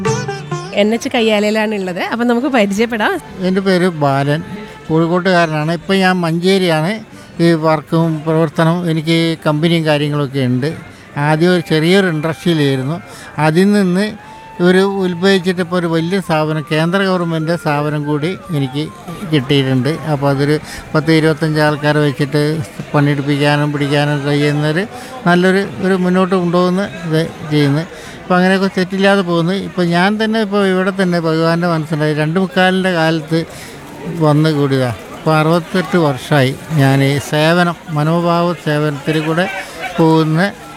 N H കയ്യാലയിലാണ് ഉള്ളത് അപ്പം നമുക്ക് പരിചയപ്പെടാം എൻ്റെ പേര് ബാലൻ കോഴിക്കോട്ടുകാരനാണ് ഇപ്പം ഞാൻ മഞ്ചേരിയാണ് ഈ വർക്കും പ്രവർത്തനവും എനിക്ക് കമ്പനിയും കാര്യങ്ങളൊക്കെ ഉണ്ട് ആദ്യം ഒരു ചെറിയൊരു ഇൻഡസ്ട്രിയിലായിരുന്നു അതിൽ നിന്ന് ഒരു ഉത്ഭവിച്ചിട്ട് ഇപ്പോൾ ഒരു വലിയ സ്ഥാപനം കേന്ദ്ര ഗവൺമെൻറ് സ്ഥാപനം കൂടി എനിക്ക് കിട്ടിയിട്ടുണ്ട് അപ്പോൾ അതൊരു പത്ത് ഇരുപത്തഞ്ച് ആൾക്കാരെ വെച്ചിട്ട് പണിയെടുപ്പിക്കാനും പിടിക്കാനും കഴിയുന്നൊരു നല്ലൊരു ഒരു മുന്നോട്ട് കൊണ്ടുപോകുന്ന ഇത് ചെയ്യുന്നത് ഇപ്പോൾ അങ്ങനെയൊക്കെ സെറ്റില്ലാതെ പോകുന്നു ഇപ്പോൾ ഞാൻ തന്നെ ഇപ്പോൾ ഇവിടെ തന്നെ ഭഗവാന്റെ മനസ്സിലായി രണ്ട് മുക്കാലിൻ്റെ കാലത്ത് വന്ന് കൂടിയതാണ് ഇപ്പോൾ അറുപത്തെട്ട് വർഷമായി ഞാൻ ഈ സേവനം മനോഭാവ സേവനത്തിൽ കൂടെ പോകുന്ന